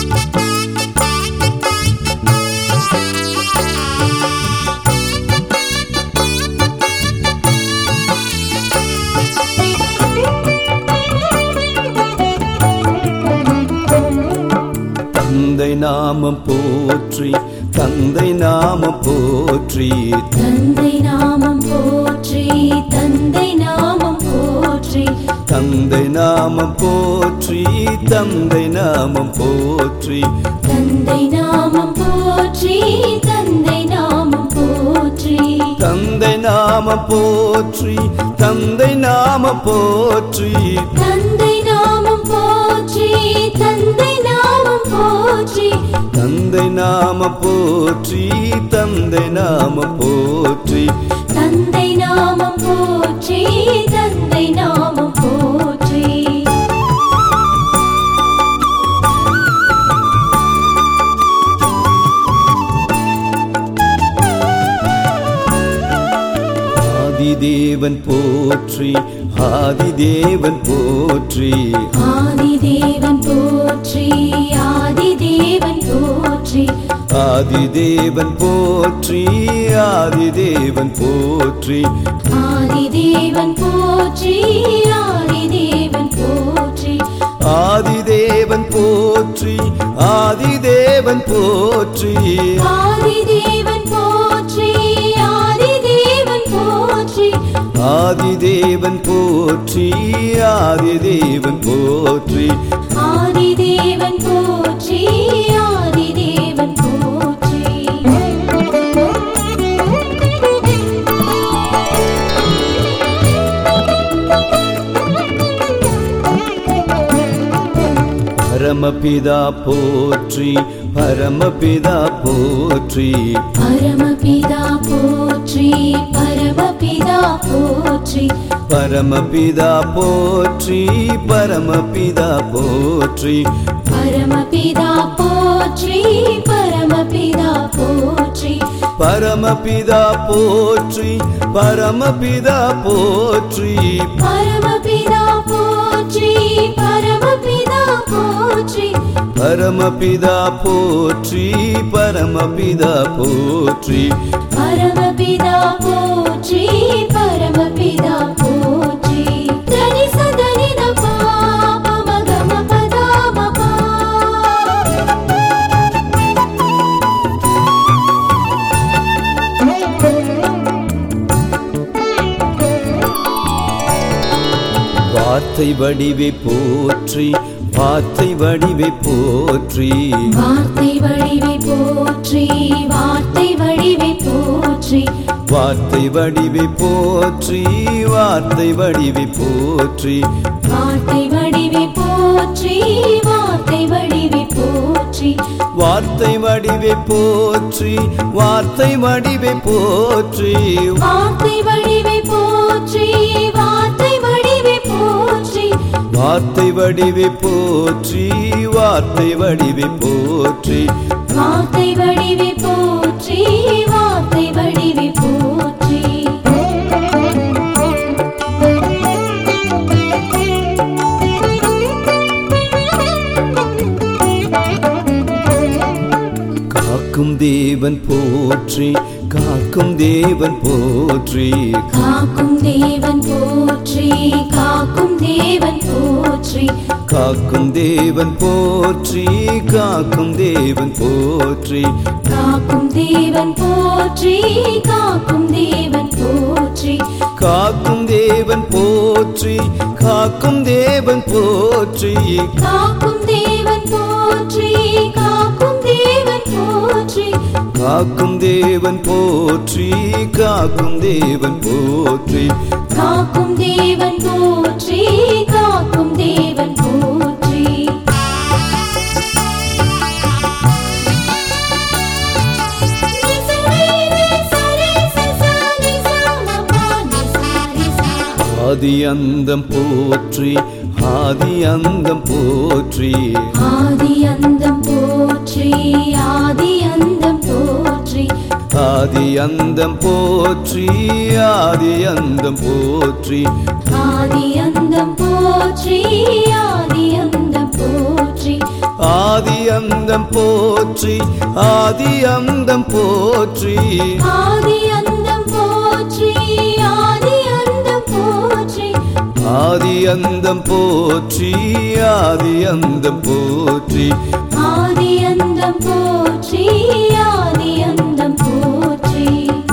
தந்தை நாமம் போற்றி தந்தை நாமம் போற்றி தந்தை நாமம் போற்றி தந்தை நாமம் போற்றி தந்தை நாமம் போற்றி தந்தை நாமம் போற்றி தந்தை நாமம் போற்றி தந்தை நாமம் போற்றி தந்தை நாமம் போற்றி தந்தை நாமம் போற்றி தந்தை நாமம் போற்றி தந்தை நாமம் போற்றி தந்தை நாம போற்றி தந்தை நாம போற்றி தந்தை நாமம் போற்றி தந்தை நாமம் போற்றி ஆதிதேவன் போற்றி ஆதிதேவன் போற்றி ஆதிதேவன் போற்றி ஆதிதேவன் போற்றி ஆதிதேவன் போற்றி ஆதிதேவன் போற்றி ஆதிதேவன் போற்றி ஆதிதேவன் போற்றி ஆதிதேவன் போற்றி ஆதிதேவன் போற்றி ஆதிதேவன் போற்றி ஆதிதேவன் போற்றி ஆதிதேவன் போற்றி ஆதிதேவன் போற்றி ஆதிதேவன் போற்றி ஆதிதேவன் போற்றி பரமபிதா போற்றி பரமபிதா போற்றி பரமபிதா போற்றி பரமபிதா போற்றி பரமபிதா போற்றி பரமபிதா போற்றி பரமபிதா போற்றி பரமபிதா போற்றி பரமபிதா போற்றி பரமபிதா போற்றி பரமபிதா போற்றி பரமபிதா போற்றி பரமபிதா போற்றி பரமபிதா போற்றி பரமபிதா போற்றி பரமபிதா போற்றி தனி சதனி தபா பமகம பதா பபா வார்த்தை வடிவை போற்றி வார்த்தை வடிவை போற்றி வார்த்தை வடிவை போற்றி வார்த்தை வடிவை போற்றி வார்த்தை வடிவை போற்றி வார்த்தை வடிவை போற்றி வார்த்தை வடிவை போற்றி வார்த்தை வடிவை போற்றி வார்த்தை வடிவை போற்றி வார்த்தை வடிவை போற்றி வார்த்தை வடிவை போற்றி வார்த்தை வடிவை போற்றி வார்த்தை வடிவை போற்றி வார்த்தை வடிவை போற்றி வார்த்தை வடிவை போற்றி வார்த்தை வடிவை போற்றி காக்கும் தேவன் போற்றி காக்கும் தேவன் போற்றி காக்கும் தேவன் போற்றி காக்கும் தேவன் போற்றி காக்கும் தேவன் போற்றி காக்கும் தேவன் போற்றி காக்கும் தேவன் போற்றி காக்கும் தேவன் போற்றி காக்கும் தேவன் போற்றி காக்கும் தேவன் போற்றி காக்கும் தேவன் போற்றி காக்கும் தேவன் போற்றி காக்கும் தேவன் போற்றி காக்கும் தேவன் போற்றி காக்கும் தேவன் போற்றி காக்கும் தேவன் போற்றி ஆதி அந்தம் போற்றி ஆதி அந்தம் போற்றி ஆதி அந்தம் போற்றி ஆதி அந்தம் போற்றி ஆதி அந்தம் போற்றி ஆதி அந்தம் போற்றி ஆதி அந்தம் போற்றி ஆதி அந்தம் போற்றி ஆதி அந்தம் போற்றி ஆதி அந்தம் போற்றி ஆதி அந்தம் போற்றி ஆதி அந்தம் போற்றி ஆதி அந்தம் போற்றி ஆதி அந்தம் போற்றி ஆதி அந்தம் போற்றி ஆதி அந்தம் போற்றி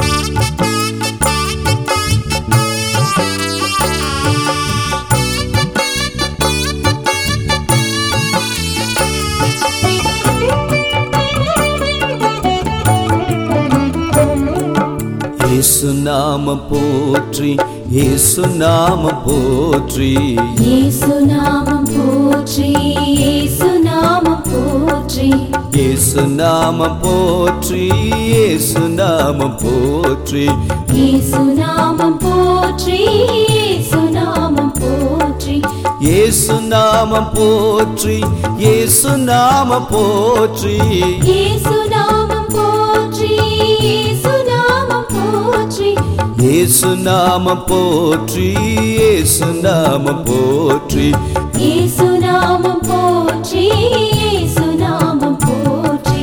இயேசு நாமம் போற்றி இயேசு நாமம் போற்றி இயேசு நாமம் போற்றி இயேசு நாமம் போற்றி இயேசு நாமம் போற்றி இயேசு நாமம் போற்றி இயேசு நாமம் போற்றி இயேசு நாமம் போற்றி இயேசு நாமம் போற்றி இயேசு நாமம் போற்றி இயேசு நாமம் போற்றி இயேசு நாமம் போற்றி இயேசு நாமம் போற்றி இயேசு நாமம் போற்றி இயேசு நாமம் போற்றி இயேசு நாமம் போற்றி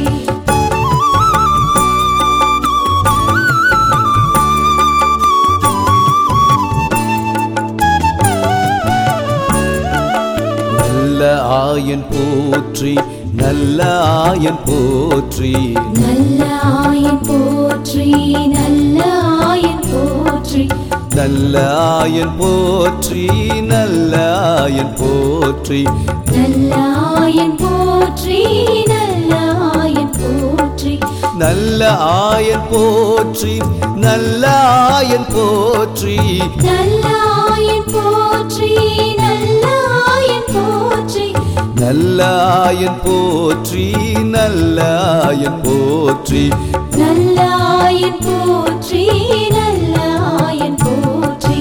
நல்ல ஆயன் போற்றி நல்ல ஆயன் போற்றி நல்ல ஆயன் போற்றி நல்ல ஆயன் போற்றி நல்ல ஆயன் போற்றி நல்ல ஆயன் போற்றி நல்ல ஆயன் போற்றி நல்ல ஆயன் போற்றி நல்ல ஆயன் போற்றி நல்ல ஆயன் போற்றி நல்ல ஆயன் போற்றி நல்ல ஆயன் போற்றி நல்ல ஆயன் போற்றி நல்ல ஆயன் போற்றி நல்ல ஆயன் போற்றி நல்ல ஆயன் போற்றி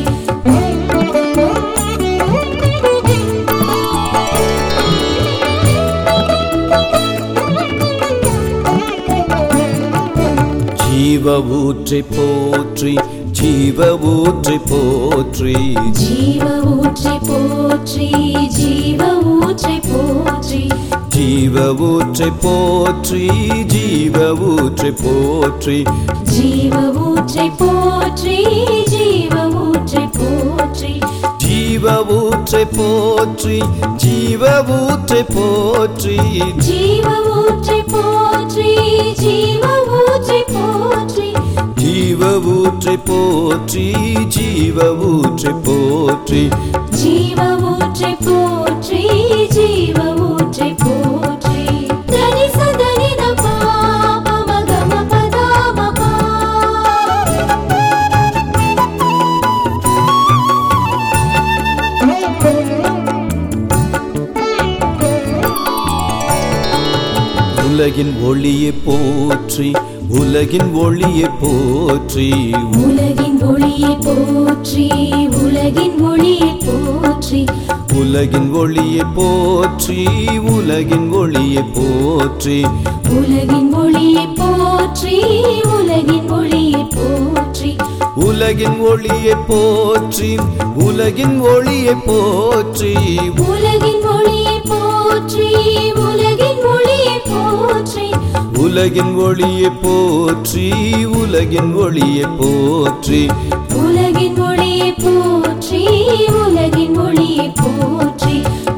ஜீவ ஊற்றை போற்றி ஜீவ ஊற்றை போற்றி ஜீவ ஊற்றை போற்றி ஜீவ ஊற்றை போற்றி ஜீவ ஊற்றை போற்றி ஜீவ ஊற்றை போற்றி ஜீவ ஊற்றை போற்றி ஜீவ ஊற்றை போற்றி ஜீவ ஊற்றை போற்றி ஜீவ ஊற்றை போற்றி ஜீவ ஊற்றை போற்றி ஜீவ ஊற்றை போற்றி ஜீவ ஊற்றை போற்றி ஜீவ ஊற்றை போற்றி ஜீவ ஊற்றை போற்றி ஜீவ ஊற்றை போற்றி தனி சதனி தபா பமகம பதாமபா உலகின் ஒளியை போற்றி உலகின் ஒளியை போற்றி உலகின் ஒளியை போற்றி உலகின் ஒளியை போற்றி உலகின் ஒளியை போற்றி உலகின் ஒளியை போற்றி உலகின் ஒளியை போற்றி உலகின் ஒளியை போற்றி உலகின் ஒளியை போற்றி உலகின் ஒளியை போற்றி உலகின் ஒளியை போற்றி உலகின் ஒளியை போற்றி உலகின் ஒளியை போற்றி உலகின் ஒளியை போற்றி உலகின் ஒளியை போற்றி உலகின் ஒளியை போற்றி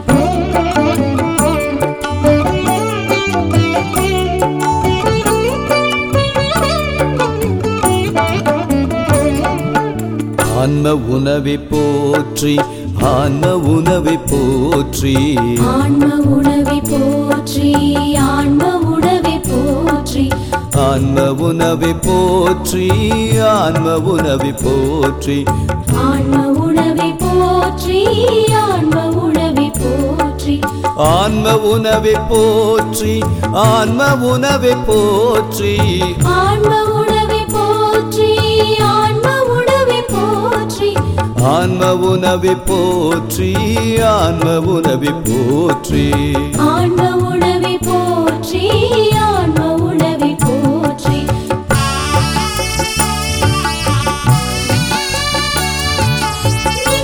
ஆன்ம உணவை போற்றி ஆன்ம உணவை போற்றி ஆன்ம உணவை போற்றி ஆன்ம உணவை போற்றி ஆன்ம உணவை போற்றி ஆன்ம உணவை போற்றி ஆன்ம உணவை போற்றி ஆன்ம உணவை போற்றி ஆன்ம உணவை போற்றி ஆன்ம உணவை போற்றி ஆன்ம உணவை போற்றி ஆன்ம உணவை போற்றி ஆன்ம உணவை போற்றி ஆன்ம உணவை போற்றி ஆன்ம உணவை போற்றி ஆன்ம உணவை போற்றி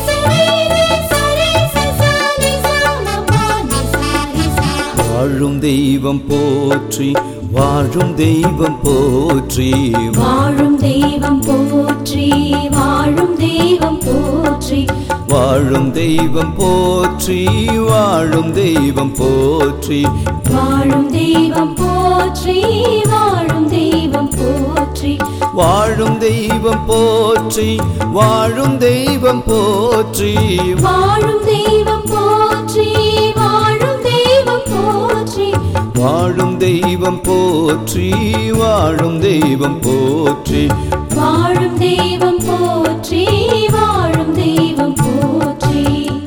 வாழும் தெய்வம் போற்றி வாழும் தெய்வம் போற்றி வாழும் தெய்வம் போற்றி வாழும் தெய்வம் போற்றி வாழும் தெய்வம் போற்றி வாழும் தெய்வம் போற்றி வாழும் தெய்வம் போற்றி வாழும் தெய்வம் போற்றி வாழும் தெய்வம் போற்றி வாழும் தெய்வம் போற்றி வாழும் தெய்வம் போற்றி வாழும் தெய்வம் போற்றி வாழும் தெய்வம் போற்றி வாழும் தெய்வம் போற்றி வாழும் தெய்வம் போற்றி வாழும் தெய்வம் போற்றி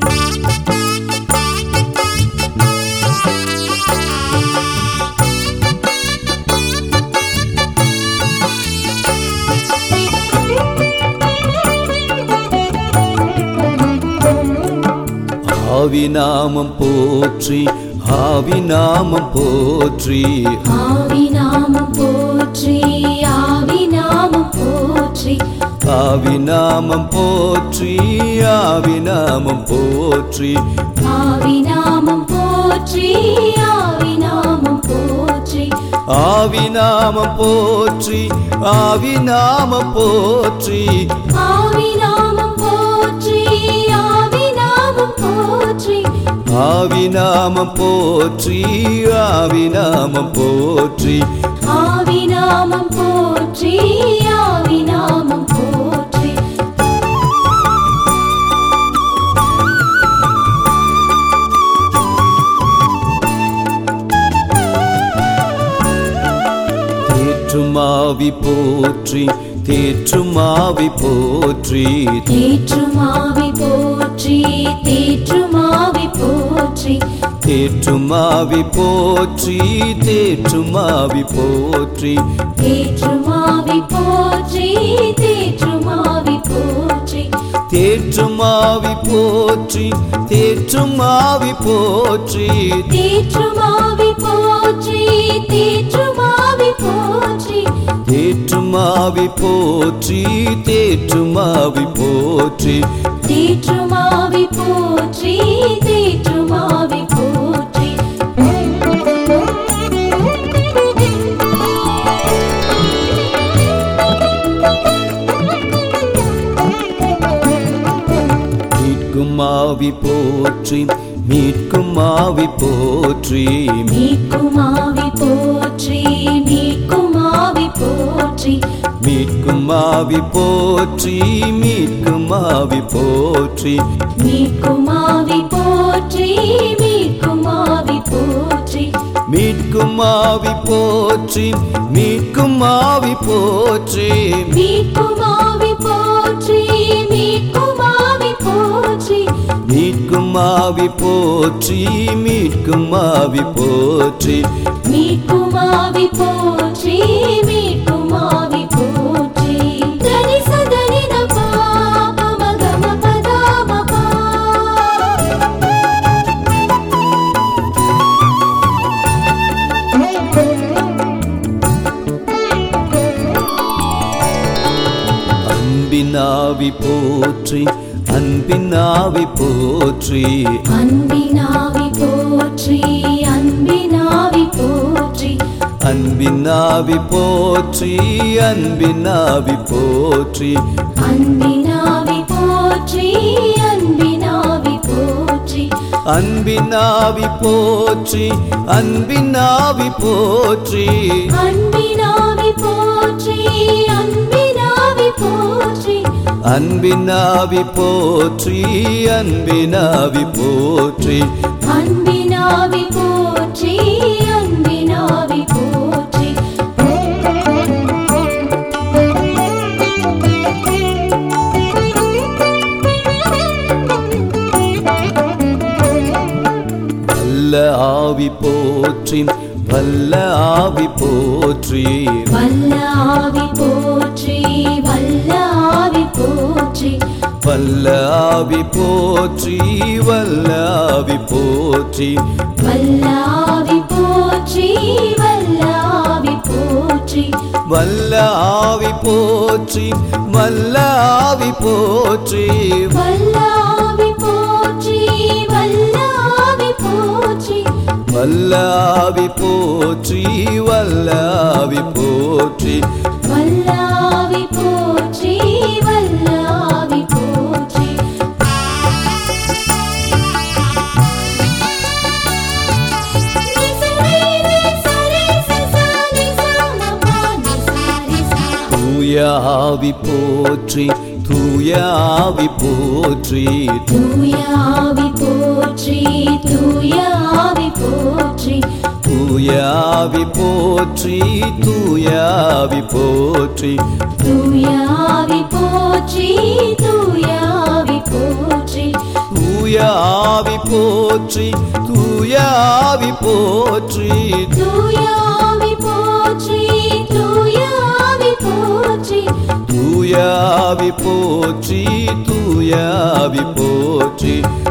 ஆவி நாமம் போற்றி ஆவி நாமம் போற்றி ஆவி நாமம் போற்றி ஆவி நாமம் போற்றி ஆவி நாமம் போற்றி ஆவி நாமம் போற்றி ஆவி நாமம் போற்றி ஆவி நாமம் போற்றி ஆவி நாமம் போற்றி ஆவி நாமம் போற்றி ஆவி நாமம் போற்றி ஆவி நாமம் போற்றி ஆவி நாமம் போற்றி ஆவி நாமம் போற்றி ஆவி நாமம் போற்றி ஆவி நாமம் போற்றி தேற்றுமாவி போற்றி தேற்றுமாவி போற்றி தேற்றுமாவி போற்றி தேற்றுமாவி போற்றி தேற்றுமாவி போற்றி தேற்றுமாவி போற்றி தேற்றுமாவி போற்றி தேற்றுமாவி போற்றி தேற்றுமாவி போற்றி தேற்றுமாவி போற்றி தேற்றுமாவி போற்றி தேற்றுமாவி போற்றி தேற்றுமாவி போற்றி தேற்றுமாவி போற்றி தேற்றுமாவி போற்றி தேற்றுமாவி போற்றி மீட்கும் ஆவி போற்றி மீட்கும் ஆவி போற்றி மீட்குமாவி போற்றி மீட்குமாவி போற்றி மீட்கும் ஆவி போற்றி மீட்கும் ஆவி போற்றி மீட்குமாவி போற்றி மீட்குமாவி போற்றி மீட்கும் ஆவி போற்றி மீட்கும் ஆவி போற்றி மீட்குமாவி போற்றி மீட்குமாவி போற்றி மீட்கும் ஆவி போற்றி மீட்கும் ஆவி போற்றி மீட்குமாவி போற்றி மீட்குமாவி போற்றி தனி சதனி தபா பமகம பதாமபா அன்பின் ஆவி போற்றி அன்பின் ஆவி போற்றி அன்பினாவி போற்றி அன்பினாவி போற்றி அன்பின் ஆவி போற்றி அன்பின் ஆவி போற்றி அன்பினாவி போற்றி அன்பினாவி போற்றி அன்பின் ஆவி போற்றி அன்பின் ஆவி போற்றி அன்பினாவி போற்றி அன்பினாவி போற்றி அன்பின் ஆவி போற்றி அன்பின் ஆவி போற்றி அன்பினாவி போற்றி அன்பினாவி போற்றி வல்ல ஆவி போற்றி வல்ல ஆவி போற்றி வல்ல ஆவி போற்றி வல்ல ஆவி போற்றி வல்ல ஆவி போற்றி வல்ல ஆவி போற்றி வல்ல ஆவி போற்றி வல்ல ஆவி போற்றி வல்ல ஆவி போற்றி வல்ல ஆவி போற்றி வல்ல ஆவி போற்றி வல்ல ஆவி போற்றி வல்லாவி போற்றி வல்லாவி போற்றி வல்லாவி போற்றி வல்லாவி போற்றி தூயாவி போற்றி தூயாவி போற்றி தூயாவி போற்றி தூயாவி போற்றி தூயாவி போற்றி தூயாவி போற்றி தூயாவி போற்றி தூயாவி போற்றி தூயாவி போற்றி தூயாவி போற்றி தூயாவி போற்றி தூயாவி போற்றி தூயாவி போற்றி தூயாவி போற்றி